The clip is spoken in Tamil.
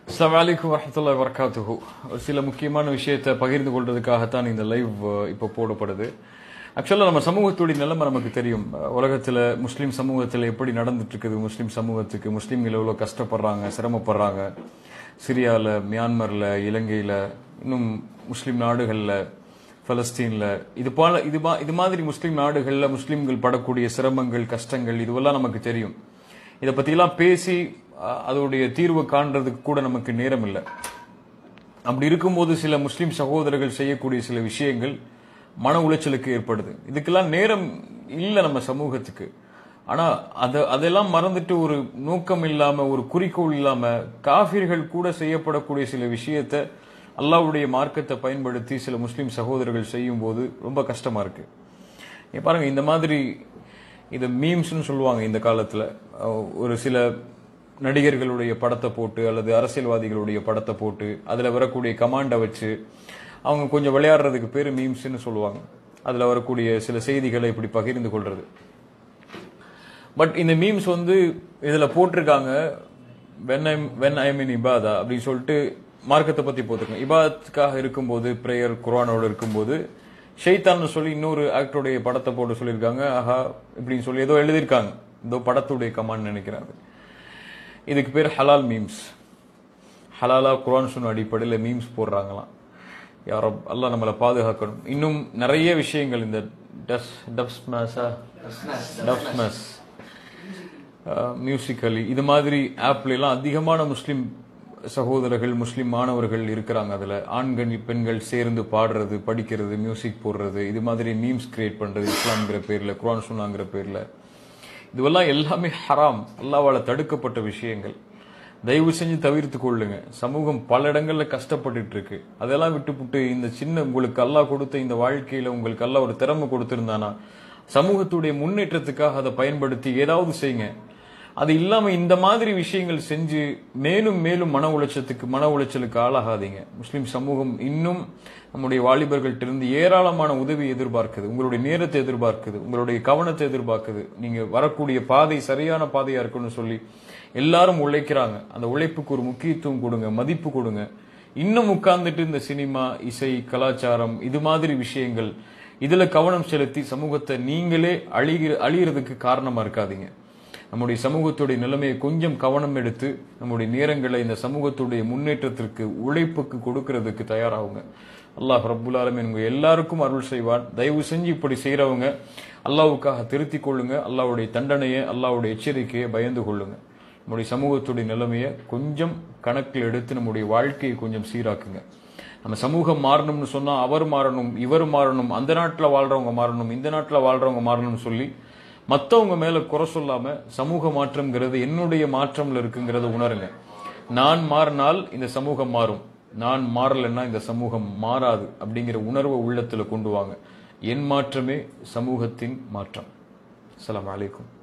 அஸ்லாம் வலைக்கும் வரமத்துல்லாய் வரகாத்துஹு ஒரு சில முக்கியமான விஷயத்தை பகிர்ந்து கொள்றதுக்காகத்தான் இந்த லைவ் இப்போ போடப்படுது ஆக்சுவலாக நம்ம சமூகத்துடைய நிலைமை நமக்கு தெரியும் உலகத்தில் முஸ்லீம் சமூகத்தில் எப்படி நடந்துட்டு இருக்குது முஸ்லீம் சமூகத்துக்கு முஸ்லீம்கள் எவ்வளோ கஷ்டப்படுறாங்க சிரமப்படுறாங்க சிரியாவில் மியான்மரில் இலங்கையில் இன்னும் முஸ்லீம் நாடுகளில் பலஸ்தீனில் இது போல இது மா- இது மாதிரி முஸ்லீம் நாடுகளில் முஸ்லீம்கள் படக்கூடிய சிரமங்கள் கஷ்டங்கள் இதுவெல்லாம் நமக்கு தெரியும் இதை பற்றியெல்லாம் பேசி அஹ், அதோடைய தீர்வு காண்றதுக்கு கூட நமக்கு நேரம் இல்லை அப்படி இருக்கும்போது சில முஸ்லிம் சகோதரர்கள் செய்யக்கூடிய சில விஷயங்கள் மன உளைச்சலுக்கு ஏற்படுது இதுக்கெல்லாம் நேரம் இல்லை நம்ம சமூகத்துக்கு ஆனா அத அதெல்லாம் மறந்துட்டு ஒரு நோக்கம் இல்லாம ஒரு குறிக்கோள் இல்லாம காஃபிர்கள் கூட செய்யப்படக்கூடிய சில விஷயத்தை அல்லாஹ்வுடைய மார்க்கத்தை பயன்படுத்தி சில முஸ்லிம் சகோதரர்கள் செய்யும் போது ரொம்ப கஷ்டமா இருக்கு இங்க பாருங்க இந்த மாதிரி இது மீம்ஸ்னு சொல்லுவாங்க இந்த காலத்துல அஹ் ஒரு சில நடிகர்களுடைய படத்தை போட்டு அல்லது அரசியல்வாதிகளுடைய படத்தை போட்டு அதுல வரக்கூடிய கமாண்டை வச்சு அவங்க கொஞ்சம் விளையாடுறதுக்கு பேரு மீம்ஸ்னு சொல்லுவாங்க அதுல வரக்கூடிய சில செய்திகளை இப்படி பகிர்ந்து கொள்றது பட் இந்த மீம்ஸ் வந்து இதுல போட்டிருக்காங்க when I'm when I mean இபாதா அப்படின்னு சொல்லிட்டு மார்க்கத்தை பத்தி போட்டிருக்காங்க இபாதத்துக்காக இருக்கும்போது பிரேயர் குரானோட இருக்கும்போது ஷெய்தான்னு சொல்லி இன்னொரு ஆக்டருடைய படத்தை போட்டு சொல்லியிருக்காங்க ஆஹா இப்படின்னு சொல்லி ஏதோ எழுதியிருக்காங்க ஏதோ படத்துடைய கமான்னு நினைக்கிறாங்க இதுக்கு பேர் ஹலால் மீம்ஸ் ஹலாலா குரான் சொன்ன அடிப்படையில் மீம்ஸ் போடுறாங்களாம் யாரோ அல்லாஹ் நம்மளை பாதுகாக்கணும் இன்னும் நிறைய விஷயங்கள் இந்த டஸ் dubsmash dubsmash musically இது மாதிரி ஆப்ல எல்லாம் அதிகமான முஸ்லிம் சகோதரர்கள் முஸ்லிம் மாணவர்கள் இருக்கிறாங்க அதுல ஆண்கள் பெண்கள் சேர்ந்து பாடுறது படிக்கிறது மியூசிக் போடுறது இது மாதிரி மீம்ஸ் கிரியேட் பண்றது இஸ்லாம்ங்கிற பேர்ல குரான் சுன்னாங்கிற பேர்ல இதுவெல்லாம் எல்லாமே ஹராம் அல்லாவால தடுக்கப்பட்ட விஷயங்கள் தயவு செஞ்சு தவிர்த்து கொள்ளுங்க சமூகம் பல இடங்கள்ல கஷ்டப்பட்டுட்டு இருக்கு அதெல்லாம் விட்டுப்புட்டு இந்த சின்ன உங்களுக்கு அல்லாஹ் கொடுத்த இந்த வாழ்க்கையில உங்களுக்கு அல்லாஹ் ஒரு திறமை கொடுத்திருந்தானா சமூகத்துடைய முன்னேற்றத்துக்காக அதை பயன்படுத்தி ஏதாவது செய்யுங்க அது இல்லாம இந்த மாதிரி விஷயங்கள் செஞ்சு மேலும் மேலும் மன உளைச்சத்துக்கு மன உளைச்சலுக்கு ஆளாகாதீங்க முஸ்லிம் சமூகம் இன்னும் நம்முடைய வாலிபர்கள்ட்ட இருந்து ஏராளமான உதவி எதிர்பார்க்குது உங்களுடைய நேரத்தை எதிர்பார்க்குது உங்களுடைய கவனத்தை எதிர்பார்க்குது நீங்க வரக்கூடிய பாதை சரியான பாதையா இருக்குன்னு சொல்லி எல்லாரும் உழைக்கிறாங்க அந்த உழைப்புக்கு ஒரு முக்கியத்துவம் கொடுங்க மதிப்பு கொடுங்க இன்னும் உட்கார்ந்துட்டு இந்த சினிமா இசை கலாச்சாரம் இது மாதிரி விஷயங்கள் இதுல கவனம் செலுத்தி சமூகத்தை நீங்களே அழிகிற அழியறதுக்கு காரணமா இருக்காதீங்க நம்முடைய சமூகத்துடைய நிலைமையை கொஞ்சம் கவனம் எடுத்து நம்முடைய நேரங்களை இந்த சமூகத்துடைய முன்னேற்றத்திற்கு உழைப்புக்கு கொடுக்கறதுக்கு தயாராகுங்க அல்லாஹ் ரப்புல் ஆலமீன் உங்க எல்லாருக்கும் அருள் செய்வான் தயவு செஞ்சு இப்படி செய்றவங்க அல்லாஹ்வுக்காக திருத்திக் கொள்ளுங்க அல்லாஹ்வுடைய தண்டனையை அல்லாஹ்வுடைய எச்சரிக்கையை பயந்து கொள்ளுங்க நம்முடைய சமூகத்துடைய நிலைமையை கொஞ்சம் கணக்கில் எடுத்து நம்முடைய வாழ்க்கையை கொஞ்சம் சீராக்குங்க நம்ம சமூகம் மாறணும்னு சொன்னா அவர் மாறணும் இவர் மாறணும் அந்த நாட்டுல வாழ்றவங்க மாறணும் இந்த நாட்டுல வாழ்றவங்க மாறணும்னு சொல்லி மத்தவங்க மேல குறை சொல்லாம சமூக மாற்றம்ங்கிறது என்னுடைய மாற்றம்ல இருக்குங்கிறத உணருங்க நான் மாறினால் இந்த சமூகம் மாறும் நான் மாறலைன்னா இந்த சமூகம் மாறாது அப்படிங்கிற உணர்வை உள்ளத்துல கொண்டு வாங்க என் மாற்றமே சமூகத்தின் மாற்றம் அஸ்ஸலாமு அலைக்கும்